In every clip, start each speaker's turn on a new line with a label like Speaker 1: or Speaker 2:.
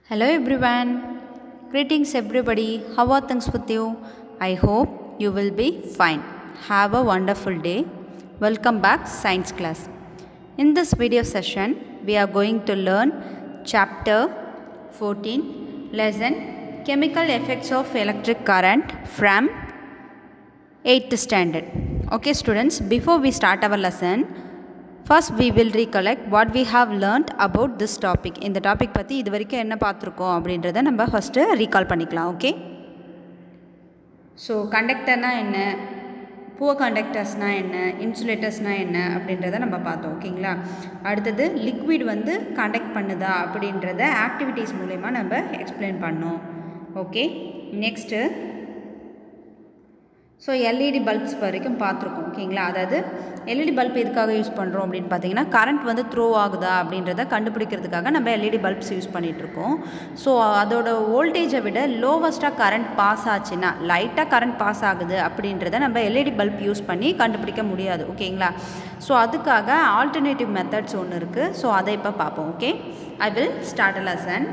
Speaker 1: Hello everyone. Greetings everybody. How are things with you? I hope you will be fine. Have a wonderful day. Welcome back science class. In this video session, we are going to learn chapter 14 lesson chemical effects of electric current from 8th standard. Okay students, before we start our lesson, first we will recollect what we have learned about this topic இந்த topic பற்றி இது வரைக்கும் என்ன பார்த்துருக்கோம் அப்படின்றத நம்ம first recall பண்ணிக்கலாம் okay so கண்டக்டர்னால் என்ன புவர் கண்டக்டர்ஸ்னால் என்ன இன்சுலேட்டர்ஸ்னால் என்ன அப்படின்றத நம்ம பார்த்தோம் ஓகேங்களா அடுத்தது லிக்விட் வந்து கண்டக்ட் பண்ணுதா அப்படின்றத ஆக்டிவிட்டீஸ் மூலயமா நம்ம எக்ஸ்பிளைன் பண்ணோம் okay next so LED bulbs வரைக்கும் பார்த்துருக்கோம் ஓகேங்களா அதாவது எல்இடி பல்ப் எதுக்காக யூஸ் பண்ணுறோம் அப்படின்னு பார்த்தீங்கன்னா கரண்ட் வந்து த்ரோ ஆகுதா அப்படின்றத கண்டுபிடிக்கிறதுக்காக நம்ம எல்இடி பல்ப்ஸ் யூஸ் பண்ணிகிட்ருக்கோம் ஸோ அதோட வோல்டேஜை விட லோவஸ்ட்டாக கரண்ட் பாஸ் ஆச்சுன்னா லைட்டாக கரண்ட் பாஸ் ஆகுது அப்படின்றத நம்ம எல்இடி பல்ப் யூஸ் பண்ணி கண்டுபிடிக்க முடியாது ஓகேங்களா ஸோ அதுக்காக ஆல்டர்னேட்டிவ் மெத்தட்ஸ் ஒன்று இருக்குது ஸோ அதை இப்போ பார்ப்போம் okay I will start a lesson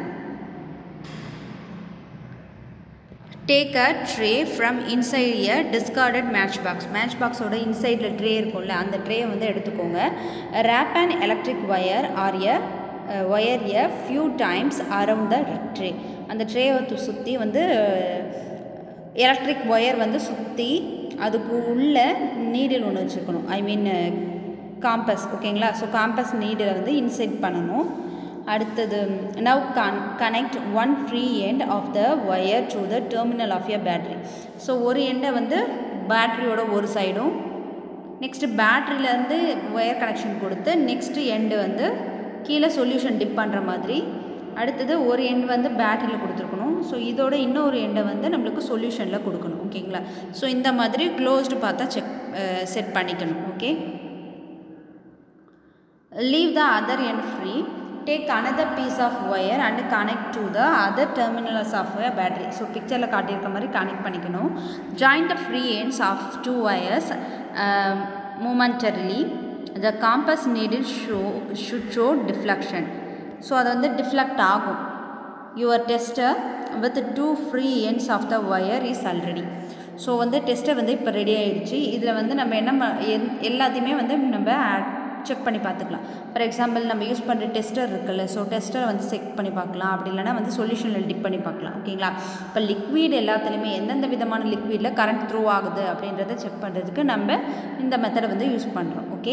Speaker 1: take a tray from inside a discarded match box match பாக்ஸோட இன்சைடில் ட்ரே இருக்கும்ல அந்த ட்ரேயை வந்து எடுத்துக்கோங்க wrap and electric wire or a wire a few times around the tray அந்த ட்ரேவை சுற்றி வந்து எலக்ட்ரிக் ஒயர் வந்து சுற்றி அதுக்கு உள்ள நீடில் ஒன்று வச்சுருக்கணும் ஐ மீன் காம்பஸ் ஓகேங்களா ஸோ காம்பஸ் நீடில் வந்து இன்சைட் பண்ணணும் அடுத்தது now con connect one free end of the wire to the terminal of your battery so ஒரு எண்டை வந்து பேட்ரியோட ஒரு சைடும் நெக்ஸ்ட்டு பேட்ரியிலேருந்து ஒயர் கனெக்ஷன் கொடுத்து நெக்ஸ்ட்டு எண்டு வந்து கீழே சொல்யூஷன் டிப் பண்ணுற மாதிரி அடுத்தது ஒரு எண்ட் வந்து பேட்டரியில் கொடுத்துருக்கணும் ஸோ இதோட இன்னொரு எண்டை வந்து நம்மளுக்கு சொல்யூஷனில் கொடுக்கணும் ஓகேங்களா ஸோ இந்த மாதிரி க்ளோஸ்டு பார்த்தா செக் செட் பண்ணிக்கணும் okay leave the other end free take another piece of wire and connect to the other terminals of battery so பிக்சரில் காட்டியிருக்க மாதிரி கனெக்ட் பண்ணிக்கணும் join the free ends of two wires momentarily the compass needle show should show deflection so அது வந்து deflect ஆகும் your tester with two free ends of the wire is already so வந்து tester வந்து இப்போ ready ஆகிடுச்சு இதில் வந்து நம்ம என்ன எல்லாத்தையுமே வந்து நம்ம செக் பண்ணி பார்த்துக்கலாம் ஃபார் எக்ஸாம்பிள் நம்ம யூஸ் பண்ணுற டெஸ்டர் இருக்குல்ல ஸோ டெஸ்டரை வந்து செக் பண்ணி பார்க்கலாம் அப்படி இல்லைனா வந்து சொல்யூஷனில் டிப் பண்ணி பார்க்கலாம் ஓகேங்களா இப்போ லிக்விட் எல்லாத்துலேயுமே எந்தெந்த விதமான லிக்விடில் கரண்ட் த்ரூ ஆகுது அப்படின்றத செக் பண்ணுறதுக்கு நம்ம இந்த மெத்தடை வந்து யூஸ் பண்ணுறோம் okay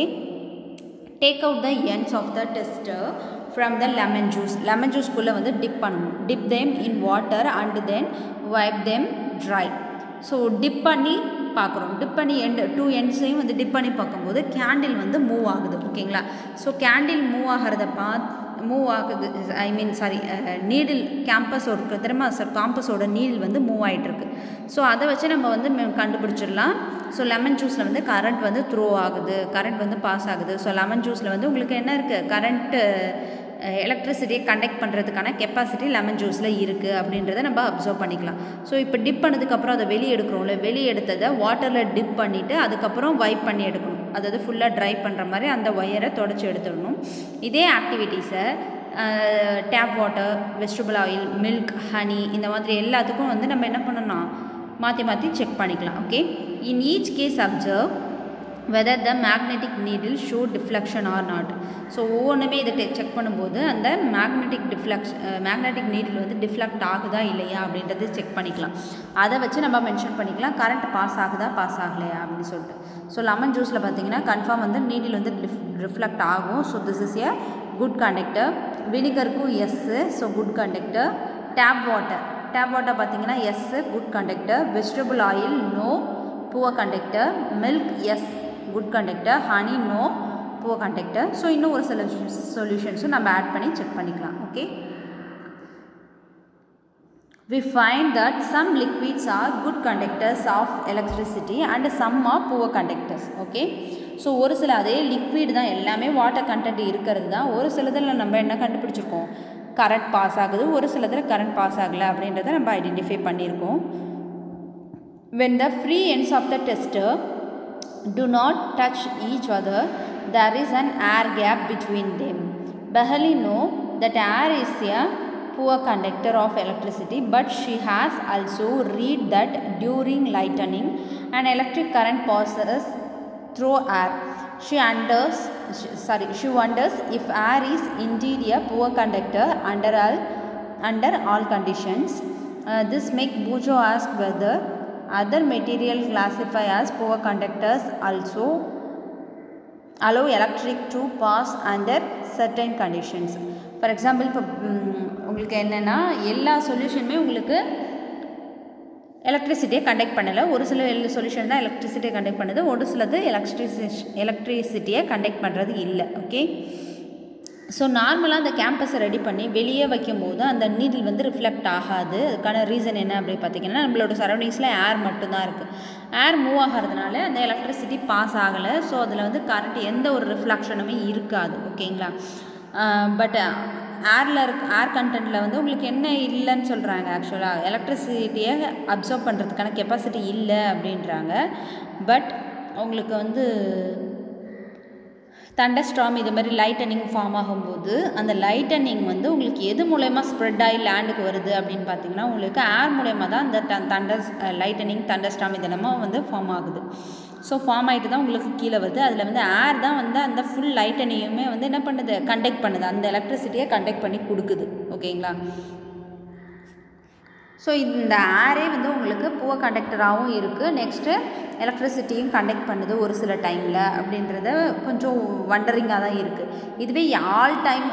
Speaker 1: take out the ends of the tester from the lemon juice lemon ஜூஸ்க்குள்ளே வந்து டிப் பண்ணணும் dip them in water and then wipe them dry so dip பண்ணி பார்க்குறோம் டிப் பண்ணி எண்டு டூ எண்ட்ஸையும் வந்து டிப் பண்ணி பார்க்கும்போது கேண்டில் வந்து மூவ் ஆகுது ஓகேங்களா ஸோ கேண்டில் மூவ் ஆகிறத பார்த்து மூவ் ஆகுது I mean sorry needle compass இருக்குது தெரியுமா சார் காம்பஸோட நீடில் வந்து மூவ் ஆகிட்டுருக்கு ஸோ அதை வச்சு நம்ம வந்து கண்டுபிடிச்சிடலாம் ஸோ லெமன் ஜூஸில் வந்து கரண்ட் வந்து த்ரோ ஆகுது கரண்ட் வந்து பாஸ் ஆகுது ஸோ லெமன் ஜூஸில் வந்து உங்களுக்கு என்ன இருக்குது கரண்ட்டு எலக்ட்ரிசிட்டியை கண்டக்ட் பண்ணுறதுக்கான கெப்பாசிட்டி லெமன் ஜூஸில் இருக்குது அப்படின்றத நம்ம அப்சர்வ் பண்ணிக்கலாம் ஸோ இப்போ டிப் பண்ணதுக்கப்புறம் அதை வெளியே எடுக்கிறோம்ல வெளியே எடுத்ததை வாட்டரில் டிப் பண்ணிவிட்டு அதுக்கப்புறம் வைப் பண்ணி எடுக்கணும் அதாவது ஃபுல்லாக ட்ரை பண்ணுற மாதிரி அந்த ஒயரை தொடச்சி எடுத்துடணும் இதே ஆக்டிவிட்டீஸை tap water vegetable oil milk honey இந்த மாதிரி எல்லாத்துக்கும் வந்து நம்ம என்ன பண்ணணும் மாற்றி மாற்றி செக் பண்ணிக்கலாம் okay in each case observe whether the magnetic needle show deflection or not so ஒவ்வொன்றுமே இதை செக் பண்ணும்போது அந்த மேக்னெட்டிக் டிஃப்ளெக்ஷ் மேக்னெட்டிக் நீடில் வந்து டிஃப்ளெக்ட் ஆகுதா இல்லையா அப்படின்றது செக் பண்ணிக்கலாம் அதை வச்சு நம்ம மென்ஷன் பண்ணிக்கலாம் கரண்ட் பாஸ் ஆகுதா பாஸ் ஆகலையா அப்படின்னு சொல்லிட்டு ஸோ லெமன் ஜூஸில் பார்த்தீங்கன்னா கன்ஃபார்ம் வந்து நீடில் வந்து டிஃப் ரிஃப்ளெக்ட் ஆகும் so this is a good conductor வினிகருக்கும் yes so good conductor tap water tap water பார்த்தீங்கன்னா yes good conductor vegetable oil no poor conductor milk yes good conductor honey no poor conductor so இன்னும் ஒரு சில சொல்யூஷன்ஸும் நம்ம add பண்ணி check பண்ணிக்கலாம் okay we find that some liquids are good conductors of electricity and some are poor conductors okay so ஒரு சில அதே லிக்விட் தான் எல்லாமே வாட்டர் கண்டென்ட் இருக்கிறது தான் ஒரு சிலதில் நம்ம என்ன கண்டுபிடிச்சிருக்கோம் கரண்ட் பாஸ் ஆகுது ஒரு சிலதில் கரண்ட் பாஸ் ஆகலை அப்படின்றத நம்ம ஐடென்டிஃபை பண்ணியிருக்கோம் when the free ends of the tester do not touch each other there is an air gap between them Behali know that air is a poor conductor of electricity but she has also read that during lightning an electric current passes through air she wonders sorry she wonders if air is indeed a poor conductor under all under all conditions uh, this make Bujo ask whether other material classified as poor conductors also allow electric to pass under certain conditions for example இப்போ உங்களுக்கு என்னென்னா எல்லா சொல்யூஷனுமே உங்களுக்கு எலக்ட்ரிசிட்டியை conduct பண்ணலை ஒரு சில solution தான் எலக்ட்ரிசிட்டியை conduct பண்ணுது ஒரு சிலது எலக்ட்ரிசி எலக்ட்ரிசிட்டியை கண்டக்ட் பண்ணுறது இல்லை ஓகே ஸோ நார்மலாக அந்த கேம்பஸை ரெடி பண்ணி வெளியே வைக்கும்போது அந்த நீடில் வந்து ரிஃப்ளெக்ட் ஆகாது அதுக்கான ரீசன் என்ன அப்படி பார்த்தீங்கன்னா நம்மளோட சரௌண்டிங்ஸில் ஏர் மட்டும்தான் இருக்குது ஏர் மூவ் ஆகிறதுனால அந்த எலக்ட்ரிசிட்டி பாஸ் ஆகலை ஸோ அதில் வந்து கரண்ட் எந்த ஒரு ரிஃப்ளெக்ஷனுமே இருக்காது ஓகேங்களா பட் ஏரில் இருக் ஏர் கண்டென்ட்டில் வந்து உங்களுக்கு என்ன இல்லைன்னு சொல்கிறாங்க ஆக்சுவலாக எலக்ட்ரிசிட்டியை அப்சர்வ் பண்ணுறதுக்கான கெப்பாசிட்டி இல்லை அப்படின்றாங்க பட் உங்களுக்கு வந்து தண்டர் ஸ்ட்ராம் இது மாதிரி லைட்டனிங் ஃபார்ம் ஆகும்போது அந்த லைட்டனிங் வந்து உங்களுக்கு எது மூலயமா ஸ்ப்ரெட் ஆகி லேண்டுக்கு வருது அப்படின்னு பார்த்தீங்கன்னா உங்களுக்கு ஏர் மூலயமா தான் அந்த தண்டர் லைட்டனிங் தண்டர் ஸ்ட்ராம் இதெல்லாமும் வந்து ஃபார்ம் ஆகுது ஸோ ஃபார்ம் ஆகிட்டு தான் உங்களுக்கு கீழே வருது அதில் வந்து ஏர் தான் வந்து அந்த ஃபுல் லைட்டனையுமே வந்து என்ன பண்ணுது கண்டக்ட் பண்ணுது அந்த எலக்ட்ரிசிட்டியை கண்டக்ட் பண்ணி கொடுக்குது ஓகேங்களா ஸோ இந்த ஏரே வந்து உங்களுக்கு புவர் கண்டக்டராகவும் இருக்குது நெக்ஸ்ட்டு எலக்ட்ரிசிட்டியும் கண்டக்ட் பண்ணுது ஒரு சில டைமில் அப்படின்றத கொஞ்சம் வண்டரிங்காக தான் இருக்குது இதுவே ஆல் டைம்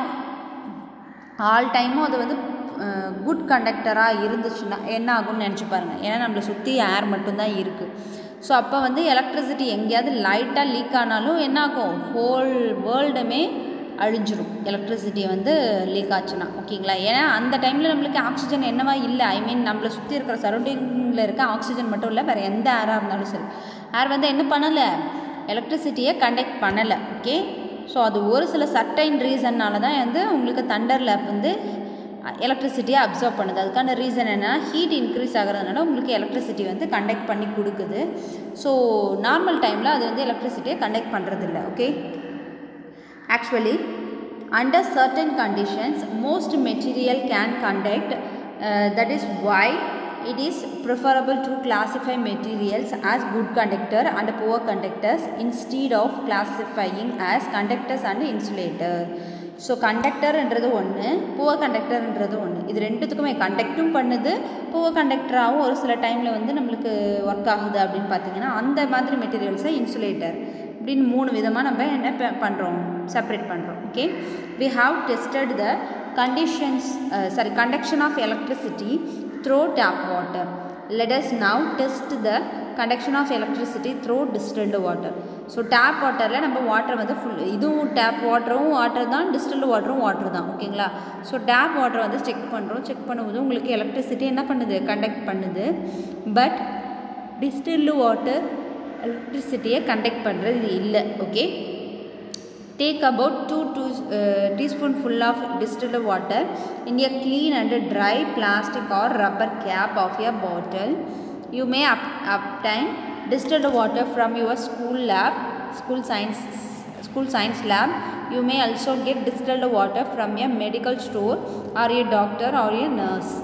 Speaker 1: ஆல் டைமும் அது வந்து குட் கண்டக்டராக இருந்துச்சுன்னா என்ன ஆகும்னு நினச்சி பாருங்கள் ஏன்னா நம்மளை சுற்றி ஏர் மட்டும்தான் இருக்குது ஸோ அப்போ வந்து எலக்ட்ரிசிட்டி எங்கேயாவது லைட்டாக லீக் ஆனாலும் என்ன ஆகும் ஹோல் வேர்ல்டுமே அழிஞ்சிரும் எலக்ட்ரிசிட்டி வந்து லீக் ஆச்சுன்னா ஓகேங்களா ஏன்னா அந்த டைமில் நம்மளுக்கு ஆக்சிஜன் என்னவா இல்லை ஐ மீன் நம்மளை சுற்றி இருக்கிற சரௌண்டிங்கில் இருக்க ஆக்சிஜன் மட்டும் இல்லை வேறு எந்த ஏராக இருந்தாலும் சரி ஏர் வந்து என்ன பண்ணலை எலக்ட்ரிசிட்டியை கண்டக்ட் பண்ணலை ஓகே ஸோ அது ஒரு சில சர்டைன் ரீசன்னால தான் வந்து உங்களுக்கு தண்டரில் வந்து எலக்ட்ரிசிட்டியை அப்சர்வ் பண்ணுது அதுக்கான ரீசன் என்ன ஹீட் இன்க்ரீஸ் ஆகிறதுனால உங்களுக்கு எலக்ட்ரிசிட்டி வந்து கண்டக்ட் பண்ணி கொடுக்குது ஸோ நார்மல் டைமில் அது வந்து எலக்ட்ரிசிட்டியை கண்டக்ட் பண்ணுறதில்ல okay Actually, under certain conditions, most material can conduct. Uh, that is why it is preferable to classify materials as good conductor and poor conductors instead of classifying as conductors and insulator. So கண்டக்டர்ன்றது ஒன்று poor கண்டக்டர்ன்றது ஒன்று இது ரெண்டுத்துக்குமே கண்டக்டும் பண்ணுது poor கண்டக்டராகவும் ஒரு சில டைமில் வந்து நம்மளுக்கு ஒர்க் ஆகுது அப்படின்னு பார்த்தீங்கன்னா அந்த மாதிரி மெட்டீரியல்ஸை இன்சுலேட்டர் இப்படின்னு மூணு விதமாக நம்ம என்ன பண்ணுறோம் செப்பரேட் பண்ணுறோம் okay we have tested the conditions sorry conduction of electricity through tap water let us now test the conduction of electricity through distilled water so tap வாட்டரில் நம்ம வாட்டர் வந்து ஃபுல் இதுவும் டேப் வாட்டரும் வாட்டர் தான் distilled வாட்டரும் water தான் ஓகேங்களா so tap water வந்து செக் பண்ணுறோம் செக் பண்ணும்போது உங்களுக்கு எலக்ட்ரிசிட்டி என்ன பண்ணுது கண்டக்ட் பண்ணுது பட் டிஸ்டில்டு வாட்டர் எலக்ட்ரிசிட்டியை கண்டக்ட் பண்ணுறது இல்லை okay Take about 2 two, uh, teaspoonful of distilled water in a clean and dry plastic or rubber cap of a bottle. You may up, obtain distilled water from your school lab, school science, school science lab. You may also get distilled water from a medical store or a doctor or a nurse.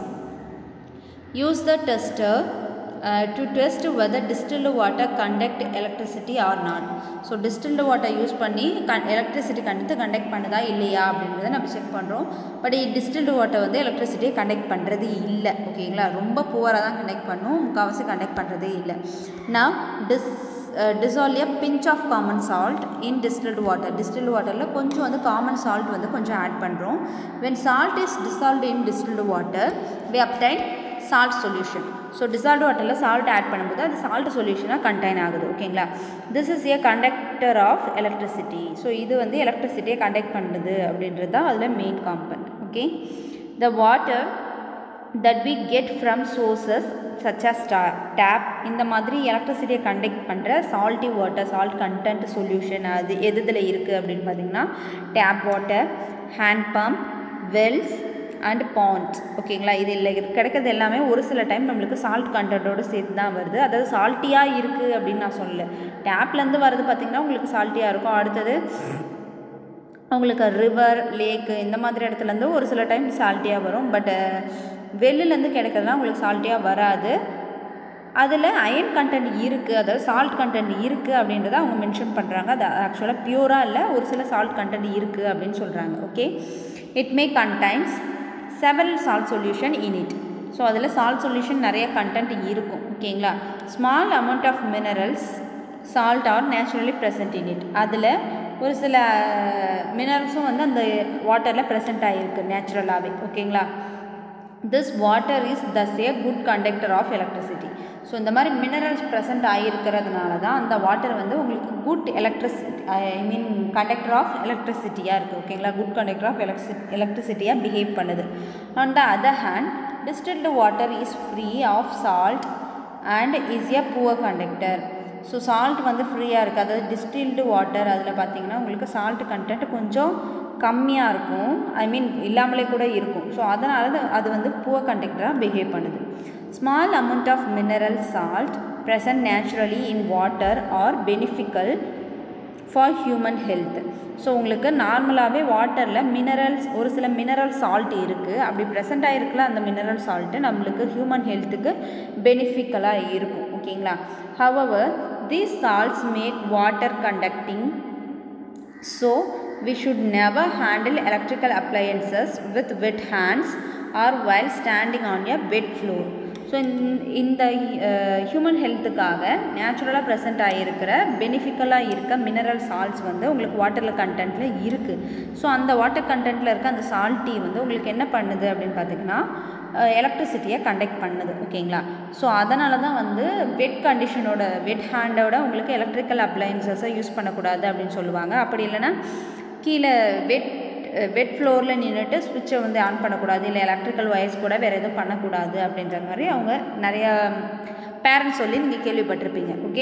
Speaker 1: Use the tester uh, to test whether distilled water conduct electricity or not so distilled water use பண்ணி கன் electricity கண்டு conduct பண்ணுதா இல்லையா அப்படின்றத நம்ம check பண்ணுறோம் but distilled water வந்து எலக்ட்ரிசிட்டியை கண்டக்ட் பண்ணுறது இல்லை ஓகேங்களா ரொம்ப புவராக தான் கண்டக்ட் பண்ணும் முக்கால்வாசி கண்டக்ட் பண்ணுறதே இல்லை நான் டிஸ் dissolve a pinch of common salt in distilled water distilled வாட்டரில் கொஞ்சம் வந்து காமன் சால்ட் வந்து கொஞ்சம் ஆட் பண்ணுறோம் when salt is dissolved in distilled water we obtain salt solution so டிசால்ட் வாட்டரில் சால்ட் ஆட் பண்ணும்போது அது சால்ட் சொல்யூஷனாக கண்டெயின் ஆகுது ஓகேங்களா this is a conductor of electricity so இது வந்து எலக்ட்ரிசிட்டியை கண்டக்ட் பண்ணுது அப்படின்றது தான் அதில் main component okay the water that we get from sources such as tap இந்த மாதிரி எலக்ட்ரிசிட்டியை கண்டக்ட் பண்ணுற salty water salt content solution அது எது இதில் இருக்குது அப்படின்னு பார்த்தீங்கன்னா tap water hand pump wells and ponds ஓகேங்களா இது இல்லை கிடைக்கிறது எல்லாமே ஒரு சில டைம் நம்மளுக்கு சால்ட் கண்டென்ட்டோடு சேர்த்து தான் வருது அதாவது சால்ட்டியாக இருக்குது அப்படின்னு நான் சொல்லலை டேப்லேருந்து வர்றது பார்த்திங்கன்னா உங்களுக்கு சால்ட்டியாக இருக்கும் அடுத்தது உங்களுக்கு ரிவர் லேக்கு இந்த மாதிரி இடத்துலேருந்து ஒரு சில டைம் சால்ட்டியாக வரும் பட் வெளிலேருந்து கிடைக்கிறதுலாம் உங்களுக்கு சால்ட்டியாக வராது அதில் அயன் கண்டென்ட் இருக்குது அதாவது சால்ட் கண்டென்ட் இருக்குது அப்படின்றத அவங்க மென்ஷன் பண்ணுறாங்க அது ஆக்சுவலாக பியூராக இல்லை ஒரு சில சால்ட் கண்டென்ட் இருக்குது அப்படின்னு சொல்கிறாங்க okay it may contains several salt solution in it so அதில் சால்ட் சொல்யூஷன் நிறைய கண்டென்ட் இருக்கும் ஓகேங்களா small amount of minerals salt are naturally present in it அதில் ஒரு சில மினரல்ஸும் வந்து அந்த வாட்டரில் ப்ரெசென்ட் ஆகிருக்கு நேச்சுரலாகவே ஓகேங்களா this water is thus a good conductor of electricity so இந்த மாதிரி மினரல்ஸ் ப்ரெசென்ட் ஆகிருக்கிறதுனால தான் அந்த வாட்டர் வந்து உங்களுக்கு good electricity I mean conductor of எலக்ட்ரிசிட்டியாக இருக்குது ஓகேங்களா குட் கண்டக்டர் ஆஃப் எலக்ட்ரி எலக்ட்ரிசிட்டியாக பிஹேவ் பண்ணுது on the other hand distilled water is free of salt and is a poor conductor so salt வந்து ஃப்ரீயாக இருக்குது அதாவது டிஸ்டில்டு வாட்டர் அதில் பார்த்தீங்கன்னா உங்களுக்கு சால்ட் கண்டென்ட் கொஞ்சம் கம்மியாக இருக்கும் ஐ மீன் இல்லாமலே கூட இருக்கும் ஸோ அதனால அது வந்து புவர் கண்டக்டராக பிஹேவ் பண்ணுது small amount of mineral salt present naturally in water are beneficial for human health so உங்களுக்கு நார்மலாகவே வாட்டரில் மினரல்ஸ் ஒரு சில மினரல் சால்ட் இருக்குது அப்படி ப்ரெசென்ட் ஆகிருக்குல அந்த மினரல் சால்ட்டு நம்மளுக்கு ஹியூமன் ஹெல்த்துக்கு பெனிஃபிக்கலாக இருக்கும் ஓகேங்களா however these salts make water conducting so we should never handle electrical appliances with wet hands or while standing on a wet floor so இந்த ஹியூமன் ஹெல்த்துக்காக நேச்சுரலாக ப்ரெசென்ட் ஆகியிருக்கிற பெனிஃபிக்கலாக இருக்க மினரல் சால்ட்ஸ் வந்து உங்களுக்கு வாட்டரில் கண்டென்ட்டில் இருக்குது ஸோ அந்த வாட்டர் கண்டென்ட்டில் இருக்க அந்த சால்ட்டி வந்து உங்களுக்கு என்ன பண்ணுது அப்படின்னு பார்த்தீங்கன்னா எலக்ட்ரிசிட்டியை கண்டக்ட் பண்ணுது ஓகேங்களா ஸோ அதனால தான் வந்து வெட் கண்டிஷனோட வெட் ஹேண்டோட உங்களுக்கு எலக்ட்ரிக்கல் அப்ளையன்சஸை யூஸ் பண்ணக்கூடாது அப்படின்னு சொல்லுவாங்க அப்படி இல்லைன்னா கீழே வெட் வெட் ஃப்ளோரில் நின்றுட்டு ஸ்விட்சை வந்து ஆன் பண்ணக்கூடாது இல்லை எலக்ட்ரிக்கல் ஒயர்ஸ் கூட வேறு எதுவும் பண்ணக்கூடாது அப்படின்ற மாதிரி அவங்க நிறையா பேரண்ட்ஸ் சொல்லி நீங்கள் கேள்விப்பட்டிருப்பீங்க okay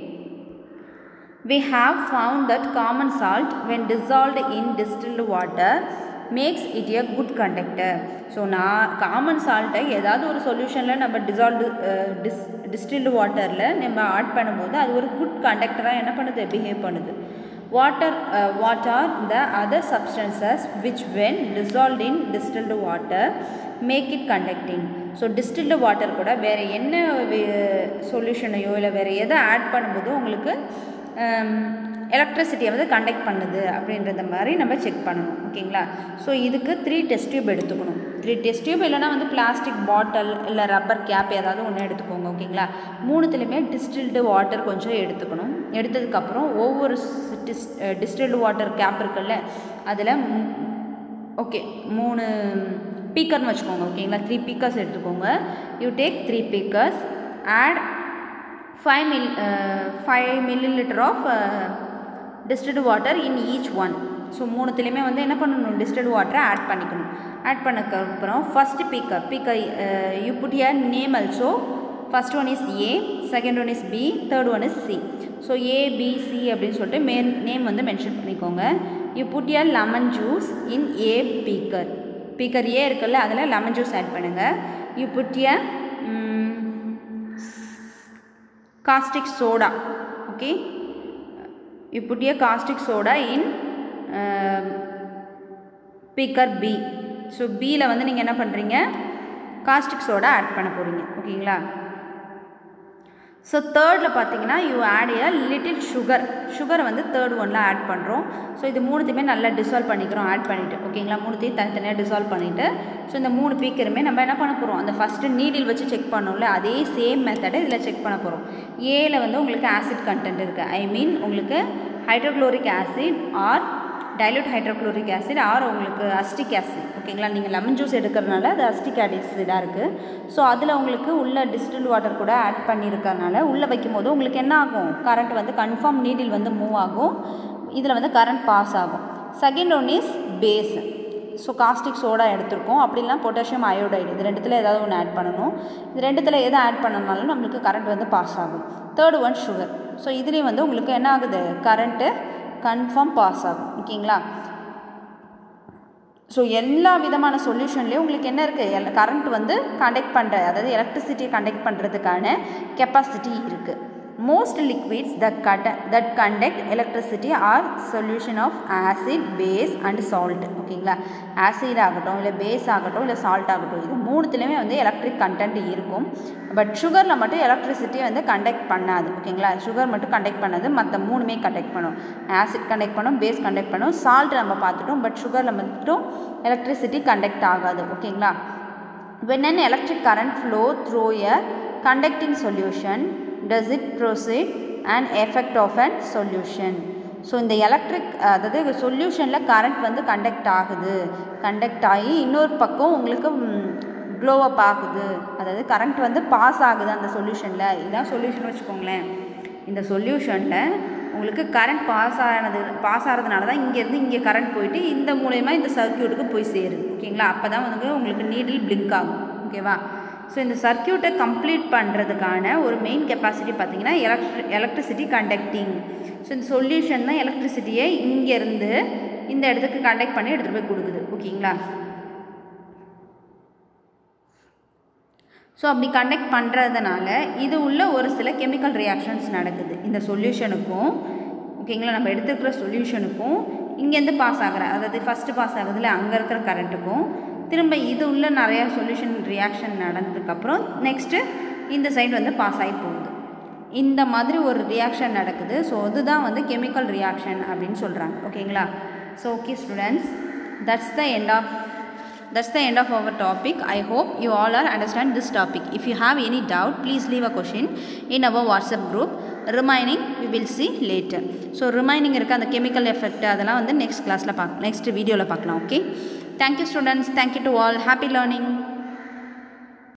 Speaker 1: we have found that common salt when dissolved in distilled water makes it a good conductor so நான் காமன் சால்ட்டை ஏதாவது ஒரு சொல்யூஷனில் நம்ம டிசால்வ்டு டிஸ் டிஸ்டில்டு வாட்டரில் நம்ம ஆட் பண்ணும்போது அது ஒரு குட் கண்டக்டராக என்ன பண்ணுது பிஹேவ் பண்ணுது water what are the other substances which when dissolved in distilled water make it conducting so distilled water கூட வேறு என்ன சொல்யூஷனையோ இல்லை வேறு எதை ஆட் பண்ணும்போதோ உங்களுக்கு எலக்ட்ரிசிட்டியை வந்து கண்டக்ட் பண்ணுது அப்படின்றத மாதிரி நம்ம செக் பண்ணணும் ஓகேங்களா ஸோ இதுக்கு த்ரீ டெஸ்ட் டியூப் எடுத்துக்கணும் த்ரீ டெஸ்ட் டியூப் இல்லைனா வந்து பிளாஸ்டிக் பாட்டில் இல்லை ரப்பர் கேப் ஏதாவது ஒன்று எடுத்துக்கோங்க ஓகேங்களா மூணுத்துலேயுமே டிஸ்டில்டு வாட்டர் கொஞ்சம் எடுத்துக்கணும் எடுத்ததுக்கப்புறம் ஒவ்வொரு டிஸ் டிஸ்டில்டு வாட்டர் கேப் இருக்குல்ல அதில் ஓகே மூணு பீக்கர்னு வச்சுக்கோங்க ஓகேங்களா த்ரீ பீக்கர்ஸ் எடுத்துக்கோங்க you take three beakers add five mil five millilitre of distilled water in each one so மூணுத்துலேயுமே வந்து என்ன பண்ணணும் டிஸ்டில்டு வாட்டரை ஆட் பண்ணிக்கணும் ஆட் பண்ணக்கப்புறம் first beaker beaker you put a name also first one is A second one is B third one is C so A B C அப்படின்னு சொல்லிட்டு may name வந்து மென்ஷன் பண்ணிக்கோங்க you put a lemon juice in a beaker beaker a இருக்குல்ல அதில் lemon juice add பண்ணுங்கள் you put a caustic soda okay you put a caustic soda in uh, beaker B so பியில் வந்து நீங்கள் என்ன பண்ணுறீங்க காஸ்டிக் சோடா ஆட் பண்ண போகிறீங்க ஓகேங்களா ஸோ தேர்டில் பார்த்தீங்கன்னா you add a little sugar சுகரை வந்து தேர்ட் ஒனில் ஆட் பண்ணுறோம் ஸோ இது மூணுத்தையுமே நல்லா டிசால்வ் பண்ணிக்கிறோம் ஆட் பண்ணிவிட்டு ஓகேங்களா மூணுத்தையும் தனித்தனியாக டிசால்வ் பண்ணிவிட்டு ஸோ இந்த மூணு பீக்கருமே நம்ம என்ன பண்ண போகிறோம் அந்த ஃபஸ்ட்டு நீடில் வச்சு செக் பண்ணோம்ல அதே சேம் மெத்தடை இதில் செக் பண்ண போகிறோம் ஏல வந்து உங்களுக்கு ஆசிட் கண்டென்ட் இருக்குது ஐ மீன் உங்களுக்கு hydrochloric acid or dilute hydrochloric acid or உங்களுக்கு அஸ்டிக் ஆசிட் ஓகேங்களா நீங்கள் லெமன் ஜூஸ் எடுக்கிறதுனால அது அஸ்டிக் ஆசிடாக இருக்குது ஸோ அதில் உங்களுக்கு உள்ள டிஸ்டில் வாட்டர் கூட ஆட் பண்ணியிருக்கறனால உள்ளே வைக்கும்போது உங்களுக்கு என்ன ஆகும் கரண்ட் வந்து கன்ஃபார்ம் நீடில் வந்து மூவ் ஆகும் இதில் வந்து கரண்ட் பாஸ் ஆகும் second one is base so caustic soda எடுத்திருக்கோம் அப்படிலாம் பொட்டாசியம் அயோடைடு இது ரெண்டுத்தில் ஏதாவது ஒன்று ஆட் பண்ணணும் இது ரெண்டுத்தில் எதை ஆட் பண்ணனாலும் நம்மளுக்கு கரண்ட் வந்து பாஸ் ஆகும் தேர்ட் ஒன் சுகர் ஸோ இதுலேயும் வந்து உங்களுக்கு என்ன ஆகுது கரண்ட்டு கன்ஃபார்ம் பாஸ் ஆகும் ஓகேங்களா ஸோ எல்லா விதமான சொல்யூஷன்லேயும் உங்களுக்கு என்ன இருக்குது எல் கரண்ட் வந்து கண்டக்ட் பண்ணுற அதாவது எலக்ட்ரிசிட்டியை கண்டக்ட் பண்ணுறதுக்கான கெப்பாசிட்டி இருக்குது most liquids that, conduct, that conduct electricity are solution of acid base and salt ஓகேங்களா ஆசிட் ஆகட்டும் இல்லை பேஸ் ஆகட்டும் இல்லை சால்ட் ஆகட்டும் இது மூணுத்துலேயுமே வந்து எலக்ட்ரிக் கண்டென்ட் இருக்கும் பட் சுகரில் மட்டும் எலக்ட்ரிசிட்டி வந்து கண்டக்ட் பண்ணாது ஓகேங்களா சுகர் மட்டும் கண்டக்ட் பண்ணாது மற்ற மூணுமே கண்டக்ட் பண்ணும் ஆசிட் கண்டக்ட் பண்ணும் பேஸ் கண்டக்ட் பண்ணும் சால்ட் நம்ம பார்த்துட்டோம் பட் சுகரில் மட்டும் எலக்ட்ரிசிட்டி கண்டக்ட் ஆகாது ஓகேங்களா when an electric current flow through a conducting solution does it proceed an effect of an solution so இந்த எலக்ட்ரிக் அதாவது சொல்யூஷனில் கரண்ட் வந்து கண்டக்ட் ஆகுது கண்டக்ட் ஆகி இன்னொரு பக்கம் உங்களுக்கு க்ளோ அப் ஆகுது அதாவது கரண்ட் வந்து பாஸ் ஆகுது அந்த சொல்யூஷனில் இதுதான் சொல்யூஷன் வச்சுக்கோங்களேன் இந்த சொல்யூஷனில் உங்களுக்கு கரண்ட் பாஸ் ஆனது பாஸ் ஆகிறதுனால தான் இங்கேருந்து இங்கே கரண்ட் போயிட்டு இந்த மூலயமா இந்த சர்க்கியூட்டுக்கு போய் சேருது ஓகேங்களா அப்போ தான் வந்து உங்களுக்கு நீடில் பிளிங்க் ஆகும் ஓகேவா ஸோ இந்த சர்க்கியூட்டை கம்ப்ளீட் பண்ணுறதுக்கான ஒரு மெயின் கெப்பாசிட்டி பார்த்தீங்கன்னா எலக்ட்ரி எலக்ட்ரிசிட்டி கண்டக்டிங் ஸோ இந்த சொல்யூஷன் தான் எலக்ட்ரிசிட்டியை இங்கேருந்து இந்த இடத்துக்கு கண்டக்ட் பண்ணி எடுத்துகிட்டு போய் கொடுக்குது ஓகேங்களா ஸோ அப்படி கண்டக்ட் பண்ணுறதுனால இது உள்ள ஒரு சில கெமிக்கல் ரியாக்ஷன்ஸ் நடக்குது இந்த சொல்யூஷனுக்கும் ஓகேங்களா நம்ம எடுத்துக்கிற சொல்யூஷனுக்கும் இங்கேருந்து பாஸ் ஆகிற அதாவது ஃபஸ்ட்டு பாஸ் ஆகுதுல அங்கே இருக்கிற கரண்ட்டுக்கும் திரும்ப இது உள்ள நிறையா சொல்யூஷன் ரியாக்ஷன் நடந்ததுக்கப்புறம் நெக்ஸ்ட்டு இந்த சைடு வந்து பாஸ் ஆகி போகுது இந்த மாதிரி ஒரு ரியாக்ஷன் நடக்குது ஸோ அதுதான் வந்து கெமிக்கல் ரியாக்ஷன் அப்படின்னு சொல்கிறாங்க ஓகேங்களா so okay students that's the end of that's the end of our topic i hope you all are understand this topic if you have any doubt please leave a question in our whatsapp group remaining we will see later so remaining இருக்க அந்த chemical effect அதெல்லாம் வந்து next classல பார்க்க next வீடியோவில் பார்க்கலாம் okay thank you students thank you to all happy learning